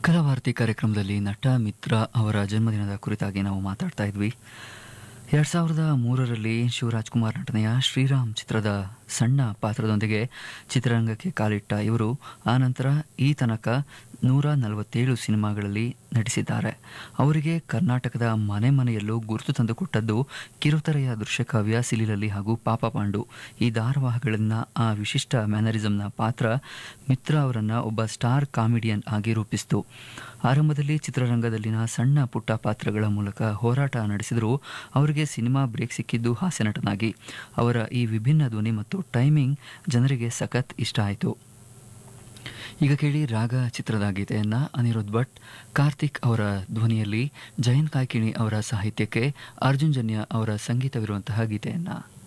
ಕಲಾವಾರ್ತಿ ಕಾರ್ಯಕ್ರಮದಲ್ಲಿ ನಟ ಮಿತ್ರ ಅವರ ಜನ್ಮದಿನದ ಕುರಿತಾಗಿ ನಾವು ಮಾತಾಡ್ತಾ ಇದ್ವಿ ಎರಡ್ ಸಾವಿರದ ಮೂರರಲ್ಲಿ ಶಿವರಾಜ್ ಕುಮಾರ್ ನಟನೆಯ ಶ್ರೀರಾಮ್ ಚಿತ್ರದ ಸಣ್ಣ ಪಾತ್ರದೊಂದಿಗೆ ಚಿತ್ರರಂಗಕ್ಕೆ ಕಾಲಿಟ್ಟ ಇವರು ಆನಂತರ ಈ ತನಕ ನೂರ ನಲವತ್ತೇಳು ಸಿನಿಮಾಗಳಲ್ಲಿ ನಟಿಸಿದ್ದಾರೆ ಅವರಿಗೆ ಕರ್ನಾಟಕದ ಮನೆ ಮನೆಯಲ್ಲೂ ಗುರುತು ತಂದುಕೊಟ್ಟದ್ದು ಕಿರುತೆರೆಯ ದೃಶ್ಯಕಾವ್ಯ ಸಿಲಿಲಲ್ಲಿ ಹಾಗೂ ಪಾಪ ಪಾಂಡು ಈ ಧಾರಾವಾಹಿಗಳನ್ನ ಆ ವಿಶಿಷ್ಟ ಮ್ಯಾನರಿಸಂನ ಪಾತ್ರ ಮಿತ್ರ ಅವರನ್ನ ಒಬ್ಬ ಸ್ಟಾರ್ ಕಾಮಿಡಿಯನ್ ಆಗಿ ರೂಪಿಸಿತು ಆರಂಭದಲ್ಲಿ ಚಿತ್ರರಂಗದಲ್ಲಿನ ಸಣ್ಣ ಪುಟ್ಟ ಪಾತ್ರಗಳ ಮೂಲಕ ಹೋರಾಟ ನಡೆಸಿದರೂ ಅವರಿಗೆ ಸಿನಿಮಾ ಬ್ರೇಕ್ ಸಿಕ್ಕಿದ್ದು ಹಾಸ್ಯ ನಟನಾಗಿ ಅವರ ಈ ವಿಭಿನ್ನ ಧ್ವನಿ ಮತ್ತು ಟೈಮಿಂಗ್ ಜನರಿಗೆ ಸಖತ್ ಇಷ್ಟ ಆಯಿತು ಈಗ ಕೇಳಿ ರಾಗ ಚಿತ್ರದ ಗೀತೆಯನ್ನ ಅನಿರುದ್ಧ್ ಭಟ್ ಕಾರ್ತಿಕ್ ಅವರ ಧ್ವನಿಯಲ್ಲಿ ಜಯಂತ್ ಕಾಯ್ಕಿಣಿ ಅವರ ಸಾಹಿತ್ಯಕ್ಕೆ ಅರ್ಜುನ್ ಜನ್ಯ ಅವರ ಸಂಗೀತವಿರುವಂತಹ ಗೀತೆಯನ್ನ